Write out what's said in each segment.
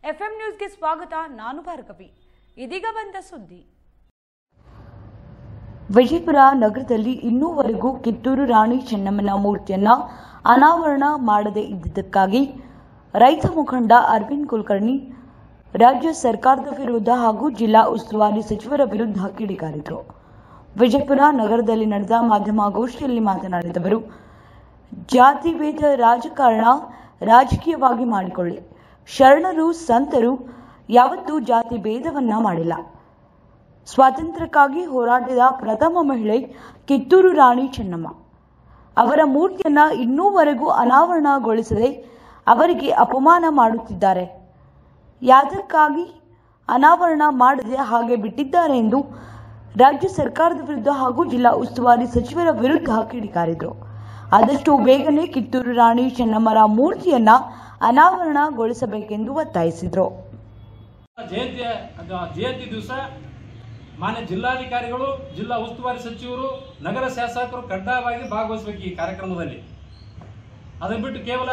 FM ನ್ಯೂಸ್ಗೆ ಸ್ವಾಗತ ನಾನು ಭಾರ್ಗವಿ ಇದೀಗ ಬಂದ ಸುದ್ದಿ ವಿಜಯಪುರ ನಗರದಲ್ಲಿ ಇನ್ನೂವರೆಗೂ ಕಿತ್ತೂರು ರಾಣಿ ಚೆನ್ನಮ್ಮನ ಮೂರ್ತಿಯನ್ನ ಅನಾವರಣ ಮಾಡದೇ ಇದ್ದಿದ್ದಕ್ಕಾಗಿ ರೈತ ಮುಖಂಡ ಅರವಿಂದ್ ಕುಲಕರ್ಣಿ ರಾಜ್ಯ ಸರ್ಕಾರದ ವಿರುದ್ಧ ಹಾಗೂ ಜಿಲ್ಲಾ ಉಸ್ತುವಾರಿ ಸಚಿವರ ವಿರುದ್ಧ ಕಿಡಿಕಾರಿದರು ವಿಜಯಪುರ ನಗರದಲ್ಲಿ ನಡೆದ ಮಾಧ್ಯಮಗೋಷ್ಠಿಯಲ್ಲಿ ಮಾತನಾಡಿದ ಅವರು ಜಾತಿ ಭೇದ ರಾಜಕಾರಣ ರಾಜಕೀಯವಾಗಿ ಮಾಡಿಕೊಳ್ಳಿ ಶರಣರು ಸಂತರು ಯಾವತ್ತೂ ಜಾತಿ ಭೇದವನ್ನ ಮಾಡಿಲ್ಲ ಸ್ವಾತಂತ್ರ್ಯಕ್ಕಾಗಿ ಹೋರಾಡಿದ ಪ್ರಥಮ ಮಹಿಳೆ ಕಿತ್ತೂರು ರಾಣಿ ಚೆನ್ನಮ್ಮ ಅವರ ಮೂರ್ತಿಯನ್ನ ಇನ್ನೂವರೆಗೂ ಅನಾವರಣಗೊಳಿಸದೆ ಅವರಿಗೆ ಅಪಮಾನ ಮಾಡುತ್ತಿದ್ದಾರೆ ಯಾದಕ್ಕಾಗಿ ಅನಾವರಣ ಮಾಡದೆ ಹಾಗೆ ಬಿಟ್ಟಿದ್ದಾರೆ ಎಂದು ರಾಜ್ಯ ಸರ್ಕಾರದ ವಿರುದ್ಧ ಹಾಗೂ ಜಿಲ್ಲಾ ಉಸ್ತುವಾರಿ ಸಚಿವರ ವಿರುದ್ಧ ಕಿಡಿಕಾರಿದರು ಆದಷ್ಟು ಬೇಗನೆ ಕಿತ್ತೂರು ರಾಣಿ ಚೆನ್ನಮ್ಮರ ಮೂರ್ತಿಯನ್ನ ಅನಾವರಣಗೊಳಿಸಬೇಕೆಂದು ಒತ್ತಾಯಿಸಿದರು ಜಯಂತಿ ಅದು ಜಯಂತಿ ದಿವಸ ಮಾನ್ಯ ಜಿಲ್ಲಾಧಿಕಾರಿಗಳು ಜಿಲ್ಲಾ ಉಸ್ತುವಾರಿ ಸಚಿವರು ನಗರ ಶಾಸಕರು ಕಡ್ಡಾಯವಾಗಿ ಭಾಗವಹಿಸಬೇಕು ಈ ಕಾರ್ಯಕ್ರಮದಲ್ಲಿ ಅದನ್ನು ಬಿಟ್ಟು ಕೇವಲ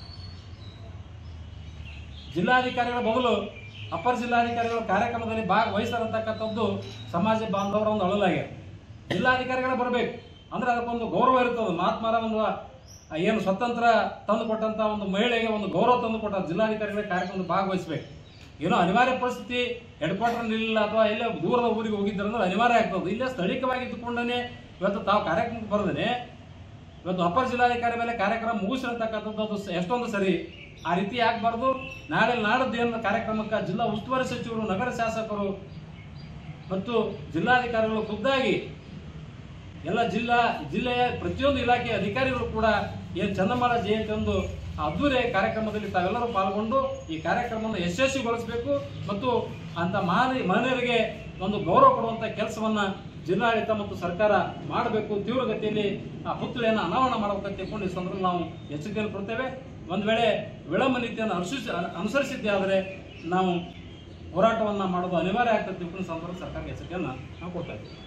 ಜಿಲ್ಲಾಧಿಕಾರಿಗಳ ಬದಲು ಅಪರ ಜಿಲ್ಲಾಧಿಕಾರಿಗಳ ಕಾರ್ಯಕ್ರಮದಲ್ಲಿ ಭಾಗವಹಿಸತಕ್ಕಂಥದ್ದು ಸಮಾಜ ಬಾಂಧವರ ಒಂದು ಅಳಲಾಗಿದೆ ಜಿಲ್ಲಾಧಿಕಾರಿಗಳೇ ಬರಬೇಕು ಅಂದ್ರೆ ಅದಕ್ಕೊಂದು ಗೌರವ ಇರ್ತದೆ ಮಹಾತ್ಮರ ಒಂದು ಆ ಏನು ಸ್ವತಂತ್ರ ತಂದು ಕೊಟ್ಟಂತ ಒಂದು ಮಹಿಳೆಗೆ ಒಂದು ಗೌರವ ತಂದು ಕೊಟ್ಟ ಜಿಲ್ಲಾಧಿಕಾರಿಗಳ ಕಾರ್ಯಕ್ರಮದಲ್ಲಿ ಭಾಗವಹಿಸಬೇಕು ಏನೋ ಅನಿವಾರ್ಯ ಪರಿಸ್ಥಿತಿ ಹೆಡ್ ಕ್ವಾರ್ಟರ್ ನಿಲ್ಲ ಅಥವಾ ಎಲ್ಲೇ ದೂರದ ಊರಿಗೆ ಹೋಗಿದ್ದಾರೆ ಅಂದ್ರೆ ಅನಿವಾರ್ಯ ಆಗ್ತದೆ ಇಲ್ಲೇ ಸ್ಥಳೀಯವಾಗಿ ಇದ್ದುಕೊಂಡೇ ಇವತ್ತು ತಾವು ಕಾರ್ಯಕ್ರಮಕ್ಕೆ ಬರದೇನೆ ಇವತ್ತು ಅಪರ ಜಿಲ್ಲಾಧಿಕಾರಿ ಮೇಲೆ ಕಾರ್ಯಕ್ರಮ ಮುಗಿಸಿರತಕ್ಕಂಥದ್ದು ಅದು ಸ- ಎಷ್ಟೊಂದು ಸರಿ ಆ ರೀತಿ ಆಗಬಾರ್ದು ನಾಳೆ ನಾಡದ್ದು ಏನು ಕಾರ್ಯಕ್ರಮಕ್ಕೆ ಜಿಲ್ಲಾ ಉಸ್ತುವಾರಿ ಸಚಿವರು ನಗರ ಶಾಸಕರು ಮತ್ತು ಜಿಲ್ಲಾಧಿಕಾರಿಗಳು ಖುದ್ದಾಗಿ ಎಲ್ಲ ಜಿಲ್ಲಾ ಜಿಲ್ಲೆಯ ಪ್ರತಿಯೊಂದು ಇಲಾಖೆಯ ಅಧಿಕಾರಿಗಳು ಕೂಡ ಏನು ಚನ್ನಮ್ಮನ ಜಯಂತಿ ಒಂದು ಅದ್ದೂರಿ ಕಾರ್ಯಕ್ರಮದಲ್ಲಿ ತಾವೆಲ್ಲರೂ ಪಾಲ್ಗೊಂಡು ಈ ಕಾರ್ಯಕ್ರಮವನ್ನು ಯಶಸ್ವಿಗೊಳಿಸಬೇಕು ಮತ್ತು ಅಂತ ಮಹನಿ ಮಹಿಳೆಯರಿಗೆ ಒಂದು ಗೌರವ ಕೊಡುವಂಥ ಕೆಲಸವನ್ನ ಜಿಲ್ಲಾಡಳಿತ ಮತ್ತು ಸರ್ಕಾರ ಮಾಡಬೇಕು ತೀವ್ರಗತಿಯಲ್ಲಿ ಆ ಪುತ್ಳಿಯನ್ನು ಅನಾವರಣ ಮಾಡಬೇಕಂತ ತಿಳ್ಕೊಂಡು ಈ ಸಂದರ್ಭ ನಾವು ಎಚ್ಚರಿಕೆಯನ್ನು ಕೊಡ್ತೇವೆ ಒಂದು ವೇಳೆ ವಿಳಂಬ ನೀತಿಯನ್ನು ಅನುಸರಿಸಿ ಅನುಸರಿಸಿದ್ದೇ ಆದರೆ ನಾವು ಹೋರಾಟವನ್ನು ಮಾಡೋದು ಅನಿವಾರ್ಯ ಆಗ್ತದೆ ತಿಳ್ಕೊಂಡು ಸಂದರ್ಭ ಸರ್ಕಾರಕ್ಕೆ ಎಚ್ಚರಿಕೆಯನ್ನು ನಾವು ಕೊಡ್ತಾ ಇದ್ದೀವಿ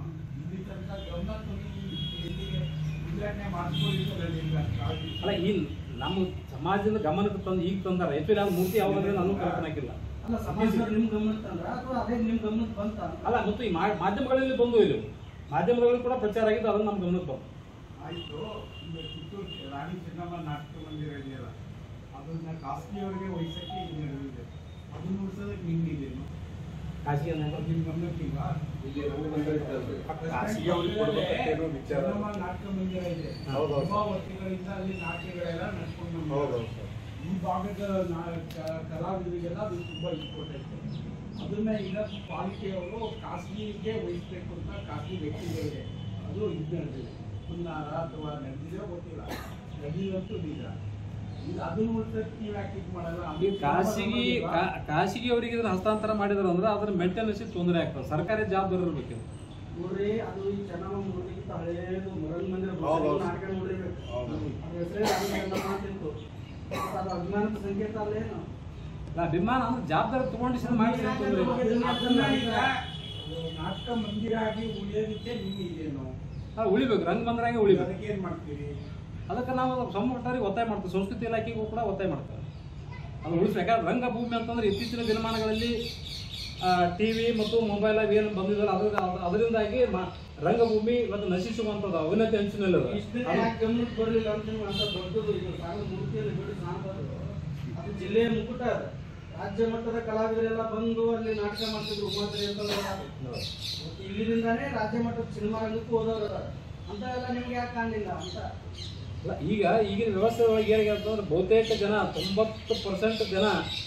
ಅಲ್ಲ ಈ ನಮ್ಮ ಸಮಾಜದ ಗಮನಕ್ಕೆ ತಂದು ಈಗ ತಂದಾರ ಎಚ್ ಅದು ಮೂರ್ತಿ ಯಾವಾಗ ನಾನು ಕಲ್ಪನೆ ಹಾಕಿಲ್ಲ ಅಲ್ಲ ಸಮಾಜದವ್ರು ನಿಮ್ ಗಮನಕ್ಕೆ ತಂದ್ರ ಅಥವಾ ಅದೇ ನಿಮ್ ಗಮನಕ್ಕೆ ಬಂತ ಅಲ್ಲ ಮತ್ತು ಈ ಮಾ- ಮಾಧ್ಯಮಗಳಲ್ಲಿ ಬಂದು ಇಲ್ಲಿ ಮಾಧ್ಯಮಗಳಲ್ಲಿ ಕೂಡ ಪ್ರಚಾರ ಆಗಿದ್ದು ಅದನ್ನು ನಮ್ಮ ಗಮನಕ್ಕೆ ಬಂತು ಆಯ್ತು ಈಗ ಕಿತ್ತೂರು ರಾಣಿ ಚೆನ್ನಮ್ಮ ನಾಟಕ ಮಂದಿರ ಇದೆಯಲ್ಲ ಅದನ್ನ ಖಾಸಗಿಯವರಿಗೆ ವಹಿಸಕ್ಕೆ ಇದು ನಡೆದಿದೆ ಅದನ್ನ ಉಳಿಸೋದಕ್ಕೆ ನಿಮ್ಗಿದೇನು ಖಾಸಗಿ ಅದು ನಿಮ್ ಗಮನಕ್ಕಿಲ್ವಾ ಖಾಸಗಿಯವ್ರಿಗೆ ಕೊಡ್ಬೇಕಂತ ಏನೋ ವಿಚಾರ ಚೆನ್ನಮ್ಮ ನಾಟಕ ಮಂದಿರ ಇದೆ ಹೌದು, ಹೌದು. ತುಂಬಾ ವರ್ಷಗಳಿಂದ ಅಲ್ಲಿ ನಾಟಕಗಳೆಲ್ಲ ನಡ್ಕೊಂಡು ಬಂದಿದೆ. ಹೌದು, ಹೌದು, ಸರ್. ಈ ಭಾಗದ ನಾ- ಕ- ಕಲಾವಿದರಿಗೆಲ್ಲ ಅದು ತುಂಬಾ ಇಂಪಾರ್ಟೆಂಟ್ ಅದನ್ನ ಈಗ ಪಾಲಿಕೆಯವರು ಖಾಸಗಿಗೆ ವಹಿಸ್ಬೇಕು ಅಂತ ಖಾಸಗಿ ವ್ಯಕ್ತಿಗಳಿಗೆ ಅದು ಇದು ನಡೆದಿದೆ ಹುನ್ನಾರ ಅಥವಾ ನಡೆದಿದೆ ಗೊತ್ತಿಲ್ಲ ನಡೆದಿದಂತೂ ನಿಜ ಈಗ ಅದನ್ನ ಉಳಿಸಕ್ಕೆ ನೀವು ಯಾಕೆ ಇದು ಮಾಡಲ್ಲ ಈ ಖಾಸಗಿ ಖಾ- ಖಾಸಗಿ ಅವರಿಗೆ ಇದನ್ನ ಹಸ್ತಾಂತರ ಮಾಡಿದ್ರು ಅಂದ್ರೆ ಅದ್ರ ಮೇಂಟೆನೆನ್ಸ್ ತೊಂದರೆ ಆಗ್ತದೆ ಸರ್ಕಾರಿ ಜವಾಬ್ದಾರಿ ಇರಬೇಕು ಇದು. ನೋಡ್ರಿ ಅದು ಈ ಚೆನ್ನಮ್ಮ ಮೂರ್ತಿಗಿಂತ ಹಳೇದು ಮರಳ ಮಂದಿರ ಹೌದು, ಹೌದು. ನಾಟಕ ನೋಡಿರ್ಬೇಕು ಹೌದು. ಅದ್ರ ಹೆಸರೇ ರಾಣಿ ಚೆನ್ನಮ್ಮ ಅಂತಿತ್ತು ಮತ್ತೆ ಅದು ಅಭಿಮಾನದ ಸಂಕೇತ ಅಲ್ಲೇನು ಅಲ್ಲ, ಅಭಿಮಾನ ಅಂದ್ರೆ ಜವಾಬ್ದಾರಿ ತಗೊಂಡು ಇದನ್ನ ಮಾಡಿದ್ರೆ ಏನ್ ತೊಂದ್ರೆ ಇಲ್ಲ. ಅದನ್ನ ಈಗ ನಾಟಕ ಮಂದಿರ ಆಗಿ ಉಳಿಯೋದಕ್ಕೆ ನಿಮ್ಗೆ ಇದೇನು ಅಲ್ಲ, ಉಳಿಬೇಕು ರಂಗ ಬಂದ್ರಾಗೆ ಉಳಿಬೇಕು ಅದಕ್ಕೆ ಏನ್ ಮಾಡ್ತೀರಿ ಅದಕ್ಕೆ ನಾವು ಸಂಪುಟರಿಗೆ ಒತ್ತಾಯ ಮಾಡ್ತೀವಿ ಸಂಸ್ಕೃತಿ ಇಲಾಖೆಗೂ ಕೂಡ ಒತ್ತಾಯ ಮಾಡ್ತೇವೆ ಅದು ಉಳಿಸ್ಬೇಕು ಯಾಕಂದ್ರೆ ರಂಗಭೂಮಿ ಅಂತಂದ್ರೆ ಇತ್ತೀಚಿನ ದಿನಮಾನಗಳಲ್ಲಿ ಟಿ ವಿ ಮತ್ತು ಮೊಬೈಲ್ ಅವು ಏನು ಬಂದಿದ್ದಾರೆ ಅದ್ರ ಅದರಿಂದಾಗಿ ಮ- ರಂಗಭೂಮಿ ಇವತ್ತು ನಶಿಸುವಂಥದ್ದು ಅವನತಿ ಅಂಚಿನಲ್ಲದ ಇಷ್ಟು ದಿನ ಯಾಕೆ ಗಮನಕ್ಕೆ ಬರಲಿಲ್ಲ ಅಂತ ನೀವು ಅಂತ ದೊಡ್ಡದು ಇದು ಸಾಗರ ಮೂರ್ತಿಯಲ್ಲಿ ಬಿಡಿ ಕಾಣಬಾರ್ದು ಅದು ಜಿಲ್ಲೆಯ ಮುಕುಟ ಅದು ರಾಜ್ಯ ಮಟ್ಟದ ಕಲಾವಿದರೆಲ್ಲ ಬಂದು ಅಲ್ಲಿ ನಾಟಕ ಮಾಡ್ತಿದ್ರು ಉಮಾದ್ರಿ ಅಂತ ಮತ್ತೆ ಇಲ್ಲಿಂದಾನೇ ರಾಜ್ಯ ಮಟ್ಟದ ಸಿನಿಮಾ ರಂಗಕ್ಕೂ ಹೋದವರು ಅದಾರ. ಅಂತ ಎಲ್ಲ ನಿಮ್ಗೆ ಯಾಕೆ ಕಾಣಲಿಲ್ಲ ಅಂತ ಅಲ್ಲ ಈಗ ಈಗಿನ ವ್ಯವಸ್ಥೆ ಒಳಗೆ ಏನಾಗಿದೆ ಅಂತಂದ್ರೆ ಬಹುತೇಕ ಜನ ತೊಂಬತ್ತು ಪರ್ಸೆಂಟ್ ಜನ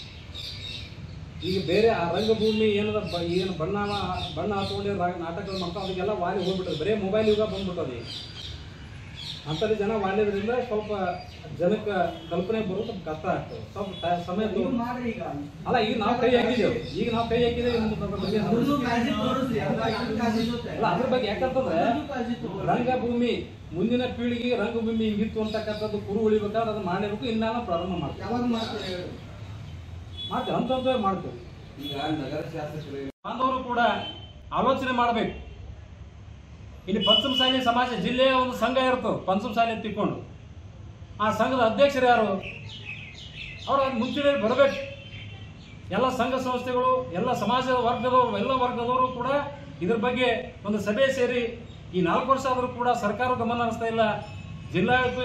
ಈಗ ಬೇರೆ ಆ ರಂಗಭೂಮಿ ಏನದ ಬ- ಏನು ಬಣ್ಣ ಬಣ್ಣ ಹಾಕೊಂಡಿರೋ ರಾ- ನಾಟಕಗಳು ಮಾಡ್ತಾ ಅದಕ್ಕೆಲ್ಲ ವಾಲಿ ಹೋಗ್ಬಿಟ್ಟದೆ ಬರೀ ಮೊಬೈಲ್ ಯುಗ ಬಂದ್ಬಿಟ್ಟದೆ ಈಗ ಅಂಥಲ್ಲಿ ಜನ ವಾಲಿದ್ರಿಂದ ಸ್ವಲ್ಪ ಜನಕ್ಕೆ ಕಲ್ಪನೆ ಬರೋದು ಸ್ವಲ್ಪ ಕಷ್ಟ ಆಗ್ತದೆ ಸ್ವಲ್ಪ ಟ- ಸಮಯ ನೀವು ತಗೊಂಡು ಮಾಡ್ರಿ ಈಗ ಅಲ್ಲ ಈಗ ನಾವು ಕೈ ಹಾಕಿದ್ದೇವೆ ಈಗ ನಾವು ಕೈ ಹಾಕಿದ್ದೇವೆ ಇನ್ನು ಸ್ವಲ್ಪ ಬಗ್ಗೆ ನಾವು- ಅದನ್ನು ಕಾಳಜಿ ತೋರಿಸ್ರಿ ಅದ್ರ ಇದ್ರ ಕಾಳಜಿ ಜೊತೆ ಅಲ್ಲ ಅದ್ರ ಬಗ್ಗೆ ಯಾಕಂತಂದ್ರೆ ಅದನ್ನು ಕಾಳಜಿ ತಗೊಳ್ಳಿ. ರಂಗಭೂಮಿ ಮುಂದಿನ ಪೀಳಿಗೆಗೆ ರಂಗಭೂಮಿ ಹಿಂಗಿತ್ತು ಅಂತಕ್ಕಂಥದ್ದು ಕುರು ಉಳಿಬೇಕಾದ್ರೆ ಅದನ್ನ ಮಾಡಿರ್ಬೇಕು ಇನ್ನಾನು ಪ್ರಾರಂಭ ಮಾಡ್ತೀವಿ ಯಾವಾಗ ಮಾಡ್ತೀರಿ ಹೇಳಿ ಮಾಡ್ತೀವಿ ಹಂತ ಹಂತವಾಗಿ ಮಾಡ್ತೀವಿ ಈಗ ನಗರ ಶಾಸಕರು ಬಾಂಧವರು ಕೂಡ ಆಲೋಚನೆ ಮಾಡಬೇಕು ಇಲ್ಲಿ ಪಂಚಮಸಾಲಿ ಸಮಾಜ ಜಿಲ್ಲೆಯ ಒಂದು ಸಂಘ ಇರ್ತದೆ ಪಂಚಮಸಾಲಿ ಅಂತ ತಿಳ್ಕೊಂಡು ಆ ಸಂಘದ ಅಧ್ಯಕ್ಷರು ಯಾರು ಅವ್ರು ಅದು ಮುಂಚೂಣಿಯಲ್ಲಿ ಬರಬೇಕು ಎಲ್ಲ ಸಂಘ ಸಂಸ್ಥೆಗಳು ಎಲ್ಲ ಸಮಾಜ ವರ್ಗದವರು ಎಲ್ಲ ವರ್ಗದವರು ಕೂಡ ಇದ್ರ ಬಗ್ಗೆ ಒಂದು ಸಭೆ ಸೇರಿ ಈ ನಾಲ್ಕು ವರ್ಷ ಆದರೂ ಕೂಡ ಸರ್ಕಾರ ಗಮನ ಹರಿಸ್ತಾ ಇಲ್ಲ ಜಿಲ್ಲಾಡಳಿತ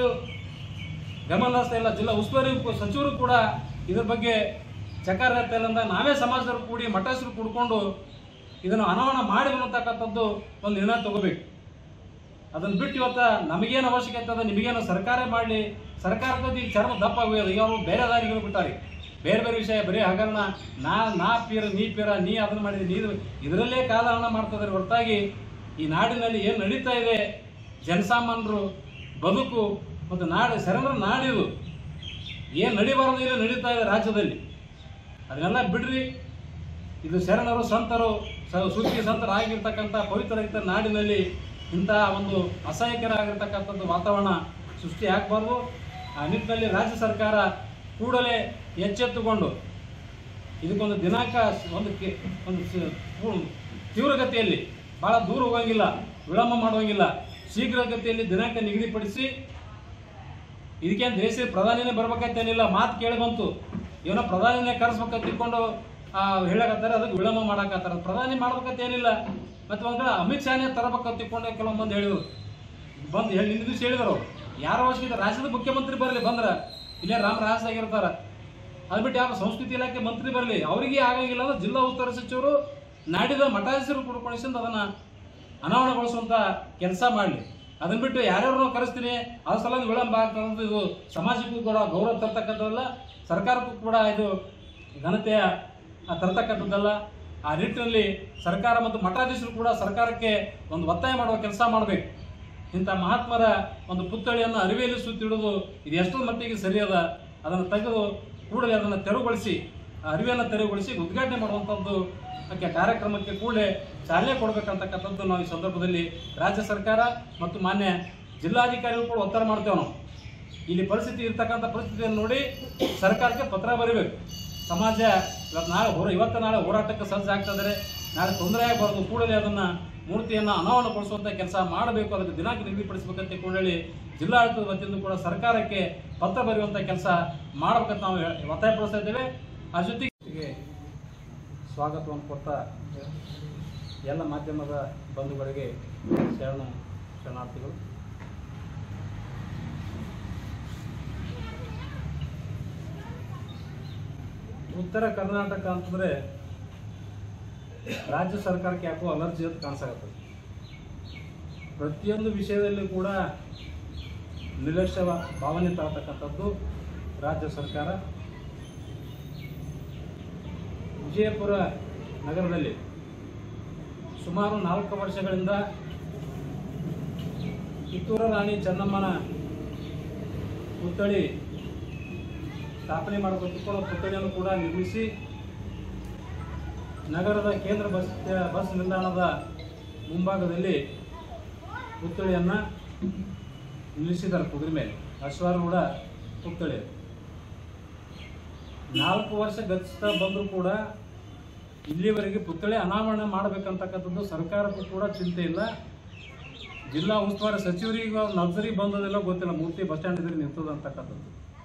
ಗಮನ ಹರಿಸ್ತಾ ಇಲ್ಲ ಜಿಲ್ಲಾ ಉಸ್ತುವಾರಿ ಸಚಿವರು ಕೂಡ ಇದ್ರ ಬಗ್ಗೆ ಚಕಾರ ಹರಿಸ್ತಾ ಇಲ್ಲ ಅಂತ ನಾವೇ ಸಮಾಜದವರು ಕೂಡಿ ಮಠಸ್ಥರು ಕೂಡ್ಕೊಂಡು ಇದನ್ನು ಅನಾವರಣ ಮಾಡಿ ಅನ್ನತಕ್ಕಂಥದ್ದು ಒಂದು ನಿರ್ಣಯ ತಗೋಬೇಕು ಅದನ್ನ ಬಿಟ್ಟು ಇವತ್ತ ನಮಗೇನು ಅವಶ್ಯಕತೆ ಅದ ನಿಮಗೇನು ಸರ್ಕಾರ ಮಾಡಲಿ ಸರ್ಕಾರದ ಈಗ ಚರ್ಮ ದಪ್ಪ ಆಗೋದು ಈಗ ಅವರು ಬೇರೆ ದಾರಿಗಳು ಬಿಟ್ಟಾರೆ ಬೇರೆ ಬೇರೆ ವಿಷಯ ಬರೀ ಹಗರಣ ನಾ ನಾ ಪೀರ ನೀ ಪೀರ ನೀ ಅದನ್ನ ಮಾಡಿದ್ರೆ ನೀ ಇದು- ಇದರಲ್ಲೇ ಕಾಲಹರಣ ಮಾಡ್ತಿದ್ದಾರೆ ಹೊರತಾಗಿ ಈ ನಾಡಿನಲ್ಲಿ ಏನು ನಡೀತಾ ಇದೆ ಜನಸಾಮಾನ್ಯರು ಬದುಕು ಮತ್ತು ನಾಡು ಶರಣರ ನಾಡಿದು ಏನು ನಡಿಬಾರದು ಇಲ್ಲಿ ನಡೀತಾ ಇದೆ ರಾಜ್ಯದಲ್ಲಿ ಅದನ್ನೆಲ್ಲ ಬಿಡ್ರಿ ಇದು ಶರಣರು ಸಂತರು ಸ- ಸೂಫಿ ಸಂತರು ಆಗಿರ್ತಕ್ಕಂಥ ಪವಿತ್ರರಹಿತ ನಾಡಿನಲ್ಲಿ ಇಂತಹ ಒಂದು ಅಸಹ್ಯಕರಾಗಿರ್ತಕ್ಕಂಥದ್ದು ವಾತಾವರಣ ಸೃಷ್ಟಿ ಆಗಬಾರ್ದು ಆ ನಿಟ್ಟಿನಲ್ಲಿ ರಾಜ್ಯ ಸರ್ಕಾರ ಕೂಡಲೇ ಎಚ್ಚೆತ್ತುಕೊಂಡು ಇದಕ್ಕೊಂದು ದಿನಾಂಕ ಒಂದು ಕೆ- ಒಂದು ಸ- ಪೂ- ತೀವ್ರಗತಿಯಲ್ಲಿ ಭಾಳ ದೂರ ಹೋಗಂಗಿಲ್ಲ ವಿಳಂಬ ಮಾಡುವಂಗಿಲ್ಲ ಶೀಘ್ರಗತಿಯಲ್ಲಿ ದಿನಾಂಕ ನಿಗದಿಪಡಿಸಿ ಇದಕ್ಕೇನು ದೇಶದ ಪ್ರಧಾನಿನೇ ಬರ್ಬೇಕಂತೇನಿಲ್ಲ ಮಾತು ಕೇಳಿ ಬಂತು ಏನೋ ಪ್ರಧಾನಿನೇ ಕರೆಸ್ಬೇಕಂತ ತಿಳ್ಕೊಂಡು ಹೇಳಕತ್ತಾರೆ ಅದಕ್ಕೆ ವಿಳಂಬ ಮಾಡಕತ್ತಾರೆ ಪ್ರಧಾನಿ ಮಾಡ್ಬೇಕಂತ ಏನಿಲ್ಲ ಮತ್ತೆ ಒಂದ್ ಕಡೆ ಅಮಿತ್ ಶಾನೇ ತರಬೇಕಂತ ತಿಳ್ಕೊಂಡು ಕೆಲವೊಂದು ಮಂದಿ ಹೇಳಿದ್ರು ಬಂದು ಹೇಳಿ ನಿನ್ನ ದಿವಸ ಹೇಳಿದ್ರು ಅವ್ರು. ಯಾರ ಅವಶ್ಯಕತೆ ರಾಜ್ಯದ ಮುಖ್ಯಮಂತ್ರಿ ಬರಲಿ ಬಂದ್ರ ಇಲ್ಲೇ ರಾಮ ರಾಜಾಗಿರ್ತಾರ ಅದು ಬಿಟ್ಟು ಯಾವ ಸಂಸ್ಕೃತಿ ಇಲಾಖೆ ಮಂತ್ರಿ ಬರಲಿ ಅವರಿಗೆ ಆಗಂಗಿಲ್ಲ ಅಂದ್ರೆ ಜಿಲ್ಲಾ ಉಸ್ತುವಾರಿ ಸಚಿವರು ನಾಡಿದ ಮಠಾಧೀಶರು ಕುಡ್ಕೊಳಿಸಿಂದ ಅದನ್ನ ಅನಾವರಣಗೊಳಿಸುವಂತ ಕೆಲಸ ಮಾಡಲಿ ಅದನ್ನ ಬಿಟ್ಟು ಯಾರ್ಯಾರು ಕರೆಸ್ತೀನಿ ಅದ್ರ ಸಲುವಾಗಿ ವಿಳಂಬ ಆಗ್ತದಂತ ಇದು ಸಮಾಜಕ್ಕೂ ಕೂಡ ಗೌರವ ತರ್ತಕ್ಕಂಥದ್ದಲ್ಲ ಸರ್ಕಾರಕ್ಕೂ ಕೂಡ ಇದು ಘನತೆಯ ಆ, ತರ್ತಕ್ಕಂಥದ್ದಲ್ಲ ಆ ನಿಟ್ಟಿನಲ್ಲಿ ಸರ್ಕಾರ ಮತ್ತು ಮಠಾಧೀಶರು ಕೂಡ ಸರ್ಕಾರಕ್ಕೆ ಒಂದು ಒತ್ತಾಯ ಮಾಡುವ ಕೆಲಸ ಮಾಡಬೇಕು ಇಂಥ ಮಹಾತ್ಮರ ಒಂದು ಪುತ್ಥಳಿಯನ್ನು ಅರಿವೆಯಲ್ಲಿ ಸುತ್ತಿಡುವುದು ಇದು ಎಷ್ಟರ ಮಟ್ಟಿಗೆ ಸರಿಯದ ಅದನ್ನು ತೆಗೆದು ಕೂಡಲೇ ಅದನ್ನು ತೆರವುಗೊಳಿಸಿ ಆ ಅರಿವೆಯನ್ನು ತೆರವುಗೊಳಿಸಿ ಉದ್ಘಾಟನೆ ಮಾಡುವಂಥದ್ದು ಅದಕ್ಕೆ ಕಾರ್ಯಕ್ರಮಕ್ಕೆ ಕೂಡಲೇ ಚಾಲನೆ ಕೊಡಬೇಕಂತಕ್ಕಂಥದ್ದು ನಾವು ಈ ಸಂದರ್ಭದಲ್ಲಿ ರಾಜ್ಯ ಸರ್ಕಾರ ಮತ್ತು ಮಾನ್ಯ ಜಿಲ್ಲಾಧಿಕಾರಿಗಳು ಕೂಡ ಒತ್ತಾಯ ಮಾಡ್ತೇವೆ ನಾವು ಇಲ್ಲಿ ಪರಿಸ್ಥಿತಿ ಇರ್ತಕ್ಕಂಥ ಪರಿಸ್ಥಿತಿಯನ್ನು ನೋಡಿ ಸರ್ಕಾರಕ್ಕೆ ಪತ್ರ ಬರೀಬೇಕು ಸಮಾಜ ಇವತ್ತು ನಾಳೆ ಹೋರ ಇವತ್ತು ನಾಳೆ ಹೋರಾಟಕ್ಕೆ ಸಜ್ಜು ಆಗ್ತದರೆ ನಾಳೆ ತೊಂದರೆ ಆಗಬಾರ್ದು ಕೂಡಲೇ ಅದನ್ನು ಮೂರ್ತಿಯನ್ನು ಅನಾವರಣಗೊಳಿಸುವಂಥ ಕೆಲಸ ಮಾಡಬೇಕು ಅದಕ್ಕೆ ದಿನಾಂಕ ನಿಗದಿಪಡಿಸಬೇಕಂತ ಕೂಡಲೇ ಜಿಲ್ಲಾಡಳಿತದ ವತಿಯಿಂದ ಕೂಡ ಸರ್ಕಾರಕ್ಕೆ ಪತ್ರ ಬರೆಯುವಂಥ ಕೆಲಸ ಮಾಡಬೇಕಂತ ನಾವು ಹೇ- ಒತ್ತಾಯಪಡಿಸ್ತಾ ಇದ್ದೇವೆ ಆ ಜೊತೆಗೆ ಸ್ವಾಗತವನ್ನು ಕೊಟ್ಟ ಎಲ್ಲ ಮಾಧ್ಯಮದ ಬಂಧುಗಳಿಗೆ ಶರಣ ಶರಣಾರ್ಥಿಗಳು ಉತ್ತರ ಕರ್ನಾಟಕ ಅಂತಂದ್ರೆ ರಾಜ್ಯ ಸರ್ಕಾರಕ್ಕೆ ಯಾಕೋ ಅಲರ್ಜಿ ಅಂತ ಕಾಣಿಸಾಗತ್ತದ ಪ್ರತಿಯೊಂದು ವಿಷಯದಲ್ಲೂ ಕೂಡ ನಿರ್ಲಕ್ಷ್ಯ ಭಾವನೆ ತರತಕ್ಕಂಥದ್ದು ರಾಜ್ಯ ಸರ್ಕಾರ ವಿಜಯಪುರ ನಗರದಲ್ಲಿ ಸುಮಾರು ನಾಲ್ಕು ವರ್ಷಗಳಿಂದ ಕಿತ್ತೂರು ರಾಣಿ ಚೆನ್ನಮ್ಮನ ಪುತ್ಥಳಿ ಸ್ಥಾಪನೆ ಮಾಡಬೇಕಿತ್ತು ಪುತ್ಥಳಿಯನ್ನು ಕೂಡ ನಿರ್ಮಿಸಿ ನಗರದ ಕೇಂದ್ರ ಬಸ್ ಬಸ್ ನಿಲ್ದಾಣದ ಮುಂಭಾಗದಲ್ಲಿ ಪುತ್ಥಳಿಯನ್ನು ನಿಲ್ಲಿಸಿದ್ದಾರೆ ಕುದುರೆ ಮೇಲೆ ಅಶ್ವಾರೂಢ ಪುತ್ಥಳಿ ಅದು. ನಾಲ್ಕು ವರ್ಷ ಗತಿಸ್ತಾ ಬಂದರೂ ಕೂಡ ಇಲ್ಲಿವರೆಗೆ ಪುತ್ಥಳಿ ಅನಾವರಣ ಮಾಡಬೇಕಂತಕ್ಕಂಥದ್ದು ಸರ್ಕಾರಕ್ಕೂ ಕೂಡ ಚಿಂತೆ ಇಲ್ಲ ಜಿಲ್ಲಾ ಉಸ್ತುವಾರಿ ಸಚಿವರಿಗೆ ನರ್ಸರಿ ಬಂದದೆಲ್ಲ ಗೊತ್ತಿಲ್ಲ ಮೂರ್ತಿ ಬಸ್ ಸ್ಟ್ಯಾಂಡ್ ಎದುರು ನಿಂತದ ಅಂತಕ್ಕಂಥದ್ದು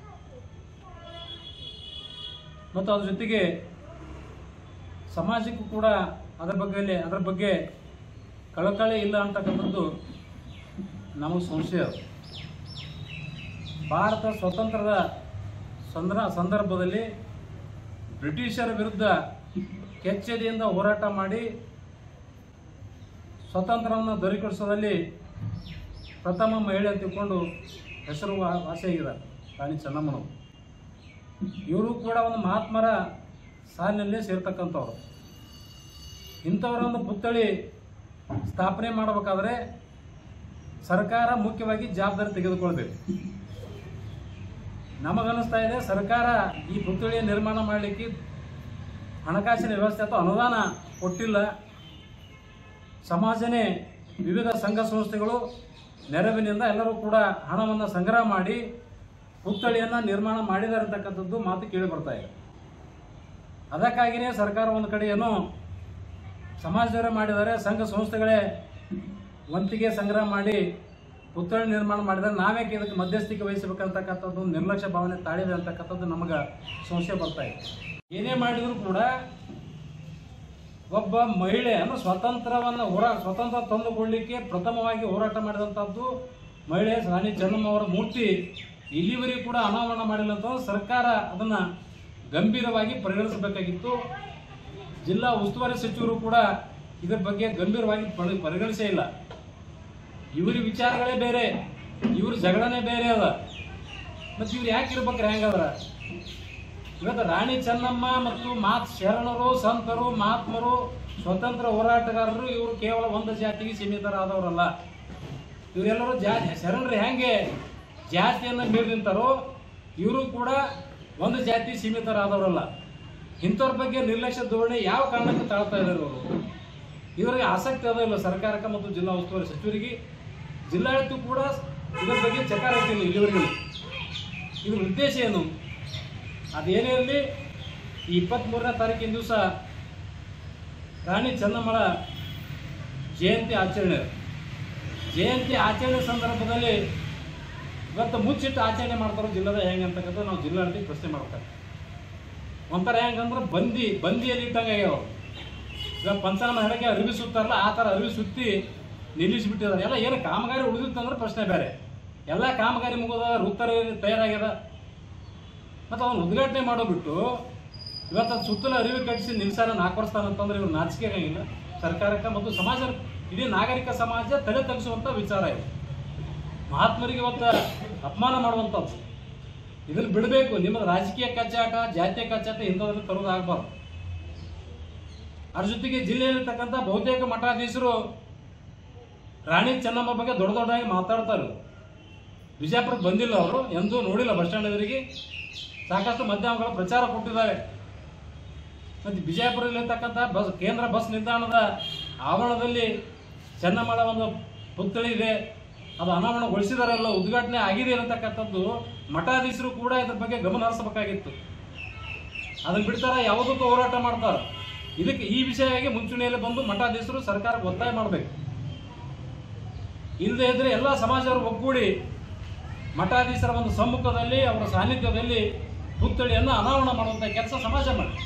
ಮತ್ತು ಅದ್ರ ಜೊತೆಗೆ ಸಮಾಜಕ್ಕೂ ಕೂಡ ಅದರ ಬಗ್ಗೆ ಅದರ ಬಗ್ಗೆ ಕಳಕಳಿ ಇಲ್ಲ ಅಂತಕ್ಕಂಥದ್ದು ನಮಗೆ ಸಂಶಯ ಅದು. ಭಾರತ ಸ್ವತಂತ್ರದ ಸಂದ್ರ ಸಂದರ್ಭದಲ್ಲಿ ಬ್ರಿಟಿಷರ ವಿರುದ್ಧ ಕೆಚ್ಚೆದೆಯಿಂದ ಹೋರಾಟ ಮಾಡಿ ಸ್ವತಂತ್ರವನ್ನು ದೊರಕಿಸೋದಲ್ಲಿ ಪ್ರಥಮ ಮಹಿಳೆ ಅಂತ ತಿಳ್ಕೊಂಡು ಹೆಸರು ವಾ- ವಾಸಿಯಾಗಿದ್ದಾರೆ ರಾಣಿ ಚೆನ್ನಮ್ಮನವರು ಇವರು ಕೂಡ ಒಂದು ಮಹಾತ್ಮರ ಸಾಲಿನಲ್ಲೇ ಸೇರ್ತಕ್ಕಂಥವ್ರು ಇಂಥವರ ಒಂದು ಪುತ್ಥಳಿ ಸ್ಥಾಪನೆ ಮಾಡಬೇಕಾದ್ರೆ ಸರ್ಕಾರ ಮುಖ್ಯವಾಗಿ ಜವಾಬ್ದಾರಿ ತೆಗೆದುಕೊಳ್ಬೇಕು ನಮಗನ್ನಿಸ್ತಾ ಇದೆ ಸರ್ಕಾರ ಈ ಪುತ್ಥಳಿಯ ನಿರ್ಮಾಣ ಮಾಡಲಿಕ್ಕೆ ಹಣಕಾಸಿನ ವ್ಯವಸ್ಥೆ ಅಥವಾ ಅನುದಾನ ಕೊಟ್ಟಿಲ್ಲ ಸಮಾಜನೇ ವಿವಿಧ ಸಂಘ ಸಂಸ್ಥೆಗಳು ನೆರವಿನಿಂದ ಎಲ್ಲರೂ ಕೂಡ ಹಣವನ್ನು ಸಂಗ್ರಹ ಮಾಡಿ ಪುತ್ಥಳಿಯನ್ನು ನಿರ್ಮಾಣ ಮಾಡಿದ್ದಾರೆ ಅಂತಕ್ಕಂಥದ್ದು ಮಾತು ಕೇಳಿ ಬರ್ತಾ ಇದೆ ಅದಕ್ಕಾಗಿಯೇ ಸರ್ಕಾರ ಒಂದು ಕಡೆ ಏನೋ ಸಮಾಜದವರೇ ಮಾಡಿದ್ದಾರೆ ಸಂಘ ಸಂಸ್ಥೆಗಳೇ ವಂತಿಗೆ ಸಂಗ್ರಹ ಮಾಡಿ ಪುತ್ಥಳಿ ನಿರ್ಮಾಣ ಮಾಡಿದರೆ ನಾವೇಕೆ ಇದಕ್ಕೆ ಮಧ್ಯಸ್ಥಿಕೆ ವಹಿಸಬೇಕಂತಕ್ಕಂಥದ್ದು ನಿರ್ಲಕ್ಷ್ಯ ಭಾವನೆ ತಾಳಿದೆ ಅಂತಕ್ಕಂಥದ್ದು ನಮಗೆ ಸಂಶಯ ಬರ್ತಾ ಇದೆ ಏನೇ ಮಾಡಿದ್ರು ಕೂಡ ಒಬ್ಬ ಮಹಿಳೆ ಅಂದ್ರೆ ಸ್ವತಂತ್ರವನ್ನು ಹೋರಾ ಸ್ವತಂತ್ರ ತಂದುಕೊಳ್ಳಿಕ್ಕೆ ಪ್ರಥಮವಾಗಿ ಹೋರಾಟ ಮಾಡಿದಂಥದ್ದು ಮಹಿಳೆ ರಾಣಿ ಚೆನ್ನಮ್ಮ ಅವರ ಮೂರ್ತಿ ಇಲ್ಲಿವರೆಗೂ ಕೂಡ ಅನಾವರಣ ಮಾಡಿಲ್ಲ ಅಂತ ಸರ್ಕಾರ ಅದನ್ನು ಗಂಭೀರವಾಗಿ ಪರಿಗಣಿಸಬೇಕಾಗಿತ್ತು ಜಿಲ್ಲಾ ಉಸ್ತುವಾರಿ ಸಚಿವರು ಕೂಡ ಇದರ ಬಗ್ಗೆ ಗಂಭೀರವಾಗಿ ಪರಿ- ಪರಿಗಣಿಸೇ ಇಲ್ಲ ಇವರ ವಿಚಾರಗಳೇ ಬೇರೆ ಇವ್ರ ಜಗಳನೇ ಬೇರೆ ಅದ ಮತ್ತು ಇವ್ರು ಯಾಕೆ ಇರ್ಬೇಕ್ರಿ ಹೆಂಗದ್ರ ಇವತ್ತು ರಾಣಿ ಚೆನ್ನಮ್ಮ ಮತ್ತು ಮಾತ್ ಶರಣರು ಸಂತರು ಮಹಾತ್ಮರು ಸ್ವತಂತ್ರ ಹೋರಾಟಗಾರರು ಇವರು ಕೇವಲ ಒಂದು ಜಾತಿಗೆ ಸೀಮಿತರಾದವರಲ್ಲ ಇವರೆಲ್ಲರೂ ಜಾತಿ ಶರಣರು ಹೆಂಗೆ ಜಾತಿಯನ್ನು ಮೀರಿ ನಿಂತಾರೋ ಇವರು ಕೂಡ ಒಂದು ಜಾತಿ ಸೀಮಿತರಾದವರಲ್ಲ ಇಂಥವ್ರ ಬಗ್ಗೆ ನಿರ್ಲಕ್ಷ್ಯ ಧೋರಣೆ ಯಾವ ಕಾರಣಕ್ಕೆ ತಾಳ್ತಾ ಇದ್ದಾರೆ ಅವರು ಇವರಿಗೆ ಆಸಕ್ತಿ ಅದ ಇಲ್ಲ ಸರ್ಕಾರಕ್ಕೆ ಮತ್ತು ಜಿಲ್ಲಾ ಉಸ್ತುವಾರಿ ಸಚಿವರಿಗೆ ಜಿಲ್ಲಾಡಳಿತ ಕೂಡ ಇದರ ಬಗ್ಗೆ ಚಕಾರ ಇಟ್ಟಿಲ್ಲ ಇಲ್ಲಿವರೆಗೂ ಇದ್ರ ಉದ್ದೇಶ ಏನು ಅದೇನೇ ಇರಲಿ ಈ ಇಪ್ಪತ್ತ್ಮೂರನೇ ತಾರೀಕಿನ ದಿವಸ ರಾಣಿ ಚೆನ್ನಮ್ಮಳ ಜಯಂತಿ ಆಚರಣೆ ಜಯಂತಿ ಆಚರಣೆ ಸಂದರ್ಭದಲ್ಲಿ ಇವತ್ತು ಮುಚ್ಚಿಟ್ಟು ಆಚರಣೆ ಮಾಡ್ತಾರೋ ಜಿಲ್ಲದ ಹೆಂಗೆ ಅಂತಕ್ಕಂಥ ನಾವು ಜಿಲ್ಲಾಡಳಿತ ಪ್ರಶ್ನೆ ಮಾಡ್ತಾರೆ ಒಂಥರ ಹೆಂಗಂದ್ರೆ ಬಂದಿ ಬಂದಿಯಲ್ಲಿ ಇಟ್ಟಂಗೆ ಆಗ್ಯಾವ ಇವಾಗ ಪಂಚನಾಮ ಹೇಳಕ್ಕೆ ಅರಿವಿ ಸುತ್ತಾರಲ್ಲ ಆ ಥರ ಅರಿವಿ ಸುತ್ತಿ ನಿಲ್ಲಿಸಿಬಿಟ್ಟಿದ್ದಾರೆ ಎಲ್ಲ ಏನು ಕಾಮಗಾರಿ ಉಳಿದಿತ್ತಂದ್ರೆ ಪ್ರಶ್ನೆ ಬೇರೆ ಎಲ್ಲ ಕಾಮಗಾರಿ ಮುಗಿದ ವೃತ್ತರ ತಯಾರಾಗ್ಯದ ಮತ್ತು ಅವನು ಉದ್ಘಾಟನೆ ಮಾಡೋಬಿಟ್ಟು ಇವತ್ತು ಅದು ಸುತ್ತಲೂ ಅರಿವು ಕಟ್ಟಿಸಿ ನಿಲ್ಸಾರ ನಾಲ್ಕು ವರ್ಷ ಅಂತಂದ್ರೆ ಇವ್ರು ನಾಚಿಕೆ ಆಗಂಗಿಲ್ಲ ಸರ್ಕಾರಕ್ಕೆ ಮತ್ತು ಸಮಾಜ ಇಡೀ ನಾಗರಿಕ ಸಮಾಜ ತಲೆ ತಗ್ಗಿಸುವಂಥ ವಿಚಾರ ಇದು ಮಹಾತ್ಮರಿಗೆ ಇವತ್ತು ಅಪಮಾನ ಮಾಡುವಂಥದ್ದು ಇದನ್ನು ಬಿಡಬೇಕು ನಿಮ್ಮದು ರಾಜಕೀಯ ಕಚ್ಚಾಟ ಜಾತಿಯ ಕಚ್ಚಾಟ ಇಂಥದ್ರಲ್ಲಿ ತರೋದಾಗಬಾರ್ದು ಅದ್ರ ಜೊತೆಗೆ ಜಿಲ್ಲೆಯಲ್ಲಿರ್ತಕ್ಕಂಥ ಬಹುತೇಕ ಮಠಾಧೀಶರು ರಾಣಿ ಚೆನ್ನಮ್ಮ ಬಗ್ಗೆ ದೊಡ್ಡ ದೊಡ್ಡದಾಗಿ ಮಾತಾಡ್ತಾರೆ ಬಿಜಾಪುರಕ್ಕೆ ಬಂದಿಲ್ಲ ಅವರು ಎಂದೂ ನೋಡಿಲ್ಲ ಬಸ್ ಸ್ಟ್ಯಾಂಡ್ ಎದುರಿಗೆ ಸಾಕಷ್ಟು ಮಾಧ್ಯಮಗಳ ಪ್ರಚಾರ ಕೊಟ್ಟಿದ್ದಾರೆ ಮತ್ತು ಬಿಜಾಪುರದಲ್ಲಿರ್ತಕ್ಕಂಥ ಬಸ್ ಕೇಂದ್ರ ಬಸ್ ನಿಲ್ದಾಣದ ಆವರಣದಲ್ಲಿ ಚೆನ್ನಮ್ಮಳ ಒಂದು ಪುತ್ಥಳಿ ಇದೆ ಅದು ಅನಾವರಣಗೊಳಿಸಿದಾರಲ್ಲ ಉದ್ಘಾಟನೆ ಆಗಿದೆ ಅನ್ನತಕ್ಕಂಥದ್ದು ಮಠಾಧೀಶರು ಕೂಡ ಇದ್ರ ಬಗ್ಗೆ ಗಮನ ಹರಿಸಬೇಕಾಗಿತ್ತು ಅದನ್ನ ಬಿಡ್ತಾರ ಯಾವುದಕ್ಕೂ ಹೋರಾಟ ಮಾಡ್ತಾರೆ ಇದಕ್ಕೆ ಈ ವಿಷಯವಾಗಿ ಮುಂಚೂಣಿಯಲ್ಲಿ ಬಂದು ಮಠಾಧೀಶರು ಸರ್ಕಾರಕ್ಕೆ ಒತ್ತಾಯ ಮಾಡಬೇಕು ಇಲ್ಲದೆ ಇದ್ರೆ ಎಲ್ಲ ಸಮಾಜವರು ಒಗ್ಗೂಡಿ ಮಠಾಧೀಶರ ಒಂದು ಸಮ್ಮುಖದಲ್ಲಿ ಅವರ ಸಾನ್ನಿಧ್ಯದಲ್ಲಿ ಪುತ್ಥಳಿಯನ್ನು ಅನಾವರಣ ಮಾಡುವಂಥ ಕೆಲಸ ಸಮಾಜ ಮಾಡಿ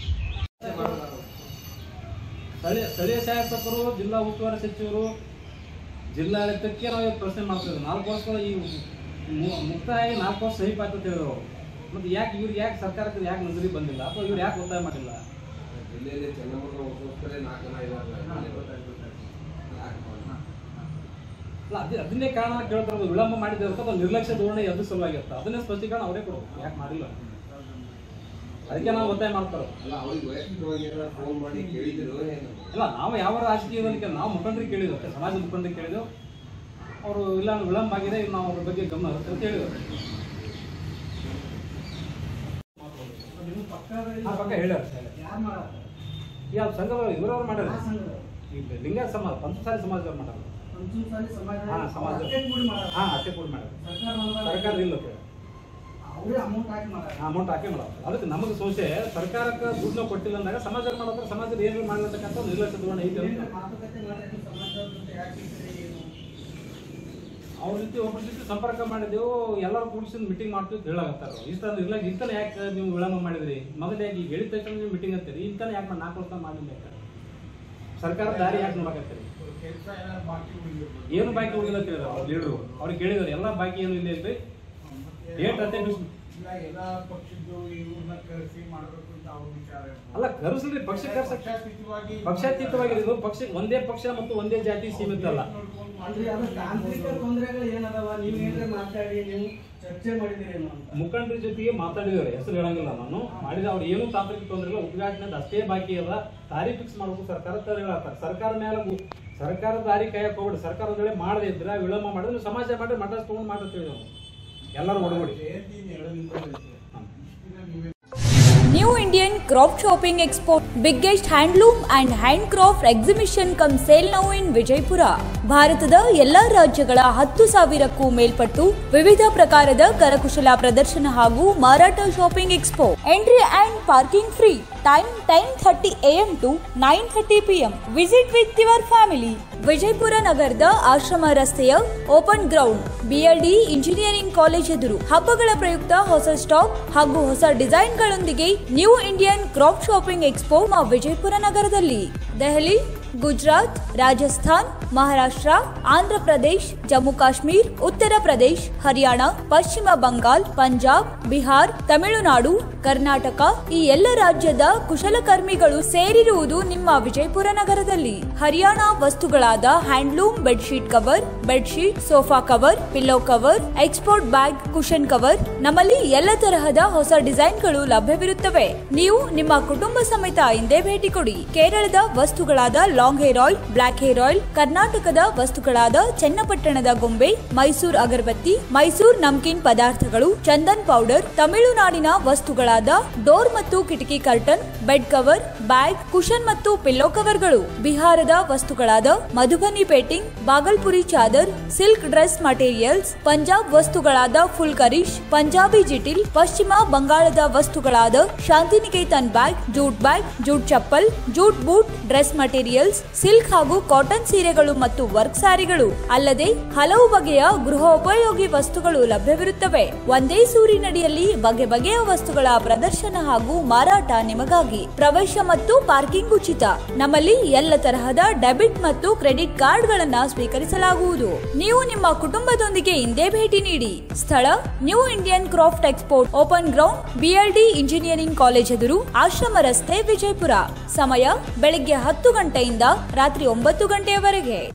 ಸ್ಥಳೀಯ ಸ್ಥಳೀಯ ಶಾಸಕರು ಜಿಲ್ಲಾ ಉಸ್ತುವಾರಿ ಸಚಿವರು ಜಿಲ್ಲಾಡಳಿತಕ್ಕೆ ನಾವು ಇವತ್ತು ಪ್ರಶ್ನೆ ಮಾಡ್ತಿದ್ವಿ ನಾಲ್ಕು ವರ್ಷಗಳ ಈ ಮು- ಮುಕ್ತಾಯ ನಾಲ್ಕು ವರ್ಷ ಸಹಿಪ್ ಅಂತ ಹೇಳಿದ್ರು ಮತ್ತು ಯಾಕೆ ಇವ್ರಿಗೆ ಯಾಕೆ ಸರ್ಕಾರಕ್ಕೆ ಯಾಕೆ ನಜರಿ ಬಂದಿಲ್ಲ ಅಥವಾ ಇವ್ರು ಯಾಕೆ ಒತ್ತಾಯ ಮಾಡಿಲ್ಲ ಜಿಲ್ಲೆಯಲ್ಲಿ ಚೆನ್ನಮ್ಮನ ಉತ್ಸವಕ್ಕೇ ನಾಲ್ಕು ಜನ ಇದ್ದಾರೆ ಯಾಕೆ ಮಾಡಿಲ್ಲ? ಅಲ್ಲ ಅದೇ ಅದನ್ನೇ ಕಾರಣ ಕೇಳ್ತಾರೆ ವಿಳಂಬ ಮಾಡಿದ್ರೆ ಅಥವಾ ನಿರ್ಲಕ್ಷ್ಯ ಧೋರಣೆ ಎದ್ದು ಸಲುವಾಗಿರುತ್ತೆ ಅದನ್ನೇ ಸ್ಪಷ್ಟೀಕರಣ ಅವರೇ ಕೊಡಬೇಕು ಯಾಕೆ ಮಾಡಿಲ್ಲ ಅದಕ್ಕೆ ನಾವು ಒತ್ತಾಯ ಮಾಡ್ತಾರೆ ಅಲ್ಲ ಅವ್ರಿಗೆ ವೈಯಕ್ತಿಕವಾಗಿ ಏನಾದ್ರು ಫೋನ್ ಮಾಡಿ ಕೇಳಿದ್ರು ಏನು ಅಲ್ಲ ನಾವು ಯಾವ ರಾಜಕೀಯದಲ್ಲಿ ಕೇಳಿ- ನಾವು ಮುಖಂಡರಿಗೆ ಕೇಳಿದ್ವಿ ಅಷ್ಟೇ ಸಮಾಜ ಮುಖಂಡರಿಗೆ ಕೇಳಿದ್ವು ಅವರು ಇಲ್ಲ ಅಂದ್ರೆ ವಿಳಂಬ ಆಗಿದೆ ಇನ್ನು ನಾವು ಅದ್ರ ಬಗ್ಗೆ ಗಮನ ಹರಿಸ್ತೀವಿ ಅಂತ ಹೇಳಿದ್ರು ನಿಮ್ಮ ಪಕ್ಕದಲ್ಲಿ ಆ ಪಕ್ಕ ಹೇಳ್ಯಾರ ಯಾರು ಮಾಡತ್ತ ಯಾವ ಸಂಘದವ್ರು ಇವರವ್ರು ಮಾಡ್ಯಾರ ಆ ಸಂಘದವ್ರು. ಈಗ ಲಿಂಗ ಸಮಾಜ ಪಂಚಸಾಲಿ ಸಮಾಜದವ್ರು ಮಾಡ್ಯಾರ ಪಂಚಮಸಾಲಿ ಸಮಾಜ ಹಾ, ಸಮಾಜ. ಅಷ್ಟೇ ಕೂಡಿ ಮಾಡಲ್ಲ ಹಾಂ ಅಷ್ಟೇ ಕೂಡ ಮಾಡ್ಯಾರ ಸರ್ಕಾರ ಅನುದಾನ ಸರ್ಕಾರ ಇಲ್ಲ ಅವರೇ ಅಮೌಂಟ್ ಹಾಕಿ ಮಾಡಲ್ಲ ಅಮೌಂಟ್ ಹಾಕಿ ಮಾಡೋದು ಅದಕ್ಕೆ ನಮಗೆ ಸೋಚೆ ಸರ್ಕಾರಕ್ಕೆ ದುಡ್ಡು ಕೊಟ್ಟಿಲ್ಲ ಅಂದಾಗ ಸಮಾಜ ಮಾಡೋದ್ರೆ ಸಮಾಜದ ಏನು ಮಾಡ್ಲತಕ್ಕಂಥ ನಿರ್ಲಕ್ಷ್ಯ ಧೋರಣೆ ಐತೆ ಏನು ಅಂತ ಮಾತುಕತೆ ಮಾಡಿ ಸಮಾಜದ ಜೊತೆ ಯಾಕೆ ಈ ಕಡೆ ಏನು ಅವ್ರ ಜೊತೆ ಒಬ್ಬರ ಜೊತೆ ಸಂಪರ್ಕ ಮಾಡಿದೆವು ಎಲ್ಲರೂ ಕೂಡಿಸಿ ಮೀಟಿಂಗ್ ಮಾಡ್ತೀವಿ ಅಂತ ಹೇಳಾಕತ್ತಾರ ಇಷ್ಟ ಇಲ್ಲ ಇಂತನ ಯಾಕೆ ನೀವು ವಿಳಂಬ ಮಾಡಿದ್ರಿ ಮೊದಲೇ ಯಾಕೆ ಈಗ ಹೇಳಿದ ತಕ್ಷಣ ನೀವು ಮೀಟಿಂಗ್ ಅಂತೀರಿ ಇಂತನ ಯಾಕೆ ಮಾಡಿ ನಾಲ್ಕು ವರ್ಷ ಮಾಡಿಲ್ಲ ಯಾಕೆ? ಸರ್ಕಾರ ದಾರಿ ಯಾಕೆ ನೋಡಕತ್ತೀರಿ ಕೆಲಸ ಏನಾದ್ರು ಬಾಕಿ ಉಳಿದಿರ್ಬೋದು. ಏನು ಬಾಕಿ ಉಳಿದಿಲ್ಲ ಅಂತ ಹೇಳಿದ್ರು ಅವ್ರು ಲೀಡರು ಅವ್ರಿಗೆ ಕೇಳಿದ್ರು ಎಲ್ಲ ಬಾಕಿ ಏನು ಇಲ್ಲ ಇಲ್ರಿ ಡೇಟ್ ಅತ್ತೆ ಬಿಸ್ ಇಲ್ಲ ಎಲ್ಲ ಪಕ್ಷದ್ದು ಇವ್ರನ್ನ ಕರೆಸಿ ಮಾಡ್ಬೇಕು ಅಂತ ಅವ್ರ ವಿಚಾರ ಇರ್ತದೆ. ಅಲ್ಲ ಕರೆಸ್ಲಿ ಪಕ್ಷ ಕರ್ಸ ಪಕ್ಷಾತೀತವಾಗಿ ಪಕ್ಷಾತೀತವಾಗಿ ಇದು ಪಕ್ಷ ಒಂದೇ ಪಕ್ಷ ಮತ್ತು ಒಂದೇ ಜಾತಿ ಸೀಮಿತ ಅಲ್ಲ ಅಂದ್ರೆ ಅದು ತಾಂತ್ರಿಕ ತೊಂದರೆಗಳು ಏನದಾವ ನೀವು ಏನಾರ ಮಾತಾಡಿ ನೀವು ಚರ್ಚೆ ಮಾಡಿದಿರೇನು ಅಂತ ಮುಖಂಡರ ಜೊತೆಗೆ ಮಾತಾಡಿದ್ದಾರೆ ಹೆಸರು ಹೇಳಂಗಿಲ್ಲ ನಾನು ಮಾಡಿದ ಅವ್ರು ಏನು ತಾಂತ್ರಿಕ ತೊಂದರೆ ಇಲ್ಲ ಉದ್ಘಾಟನೆ ಅಷ್ಟೇ ಬಾಕಿ ಅದ ತಾರೀಖ್ ಫಿಕ್ಸ್ ಮಾಡಬೇಕು ಸರ್ಕಾರ ತರ ಹೇಳತ್ತಾರೆ ಸರ್ಕಾರ ಮೇಲೆ ಗು- ಸರ್ಕಾರ ದಾರಿ ಕಾಯಕ್ ಹೋಗ್ಬಿಡಿ ಸರ್ಕಾರ ಒಂದ್ ವೇಳೆ ಮಾಡದೇ ಇದ್ರೆ ವಿಳಂಬ ಮಾಡಿದ್ರೆ ನೀವು ಸಮಾಜ ಮಾಡಿ ಮಠ ತಗೊಂಡು ಮಾಡತ್ತೀವಿ ನಾವು ಎಲ್ಲರೂ ಒಡಗೂಡಿ ಜಯಂತಿ ಹೇಳೋದ್ರಿಂದ ಐತೆ. ಇಷ್ಟಿನ ನೀವೇ new Indian craft shopping expo biggest handloom and hand craft exhibition cum sale now in Vijayapura ಭಾರತದ ಎಲ್ಲಾ ರಾಜ್ಯಗಳ ಹತ್ತು ಸಾವಿರಕ್ಕೂ ಮೇಲ್ಪಟ್ಟು ವಿವಿಧ ಪ್ರಕಾರದ ಕರಕುಶಲ ಪ್ರದರ್ಶನ ಹಾಗೂ ಮಾರಾಟ shopping expo entry and parking free time ten thirty AM to nine thirty PM visit with your family Vijayapura ನಗರದ ಆಶ್ರಮ ರಸ್ತೆಯ open ground BLD engineering college ಎದುರು ಹಬ್ಬಗಳ ಪ್ರಯುಕ್ತ ಹೊಸ ಸ್ಟಾಕ್ ಹಾಗೂ ಹೊಸ ಡಿಸೈನ್ಗಳೊಂದಿಗೆ new Indian Indian craft shopping expo ಮ ವಿಜಯಪುರ ನಗರದಲ್ಲಿ ದೆಹಲಿ ಗುಜರಾತ್ ರಾಜಸ್ಥಾನ್ ಮಹಾರಾಷ್ಟ್ರ ಆಂಧ್ರ ಪ್ರದೇಶ್ ಜಮ್ಮು ಕಾಶ್ಮೀರ್ ಉತ್ತರ ಪ್ರದೇಶ್ ಹರಿಯಾಣ ಪಶ್ಚಿಮ ಬಂಗಾಲ್ ಪಂಜಾಬ್ ಬಿಹಾರ್ ತಮಿಳುನಾಡು ಕರ್ನಾಟಕ ಈ ಎಲ್ಲ ರಾಜ್ಯದ ಕುಶಲಕರ್ಮಿಗಳು ಸೇರಿರುವುದು ನಿಮ್ಮ ವಿಜಯಪುರ ನಗರದಲ್ಲಿ ಹರಿಯಾಣ ವಸ್ತುಗಳಾದ handloom bedsheet cover bedsheet sofa cover pillow cover export bag cushion cover ನಮ್ಮಲ್ಲಿ ಎಲ್ಲ ತರಹದ ಹೊಸ ಡಿಸೈನ್ಗಳು ಲಭ್ಯವಿರುತ್ತವೆ ನೀವು ನಿಮ್ಮ ಕುಟುಂಬ ಸಮೇತ ಹಿಂದೆ ಭೇಟಿ ಕೊಡಿ ಕೇರಳದ ವಸ್ತುಗಳಾದ long hair oil black hair oil ಕರ್ನಾಟಕದ ವಸ್ತುಗಳಾದ ಚನ್ನಪಟ್ಟಣದ ಗೊಂಬೆ ಮೈಸೂರ್ ಅಗರಬತ್ತಿ ಮೈಸೂರ್ ನಮ್ಕೀನ್ ಪದಾರ್ಥಗಳು ಚಂದನ್ ಪೌಡರ್ ತಮಿಳುನಾಡಿನ ವಸ್ತುಗಳಾದ ಡೋರ್ ಮತ್ತು ಕಿಟಕಿ curtain bed cover bag cushion ಮತ್ತು ಪಿಲ್ಲೋ ಕವರ್ಗಳು ಬಿಹಾರದ ವಸ್ತುಗಳಾದ ಮಧುಬನಿ ಪೇಟಿಂಗ್ ಬಾಗಲ್ಪುರಿ ಚಾದರ್ ಸಿಲ್ಕ್ ಡ್ರೆಸ್ ಮಟೀರಿಯಲ್ಸ್ ಪಂಜಾಬ್ ವಸ್ತುಗಳಾದ ಫುಲ್ ಕರೀಶ್ ಪಂಜಾಬಿ ಜಿಟಿಲ್ ಪಶ್ಚಿಮ ಬಂಗಾಳದ ವಸ್ತುಗಳಾದ Shantiniketan bag jute bag jute ಚಪ್ಪಲ್ jute boot dress materials silk ಹಾಗೂ ಕಾಟನ್ ಸೀರೆಗಳು ಮತ್ತು ವರ್ಕ್ ಸ್ಯಾರಿಗಳು ಅಲ್ಲದೆ ಹಲವು ಬಗೆಯ ಗೃಹೋಪಯೋಗಿ ವಸ್ತುಗಳು ಲಭ್ಯವಿರುತ್ತವೆ ಒಂದೇ ಸೂರಿನಡಿಯಲ್ಲಿ ಬಗೆ ಬಗೆಯ ವಸ್ತುಗಳ ಪ್ರದರ್ಶನ ಹಾಗೂ ಮಾರಾಟ ನಿಮಗಾಗಿ ಪ್ರವೇಶ ಮತ್ತು ಪಾರ್ಕಿಂಗ್ ಉಚಿತ ನಮ್ಮಲ್ಲಿ ಎಲ್ಲ ತರಹದ ಡೆಬಿಟ್ ಮತ್ತು ಕ್ರೆಡಿಟ್ ಕಾರ್ಡ್ಗಳನ್ನ ಸ್ವೀಕರಿಸಲಾಗುವುದು ನೀವು ನಿಮ್ಮ ಕುಟುಂಬದೊಂದಿಗೆ ಹಿಂದೆ ಭೇಟಿ ನೀಡಿ ಸ್ಥಳ new Indian craft export open ground BLD engineering college ಎದುರು ಆಶ್ರಮ ರಸ್ತೆ ವಿಜಯಪುರ ಸಮಯ ಬೆಳಿಗ್ಗೆ ಹತ್ತು ಗಂಟೆಯಿಂದ ರಾತ್ರಿ ಒಂಬತ್ತು ಗಂಟೆಯವರೆಗೆ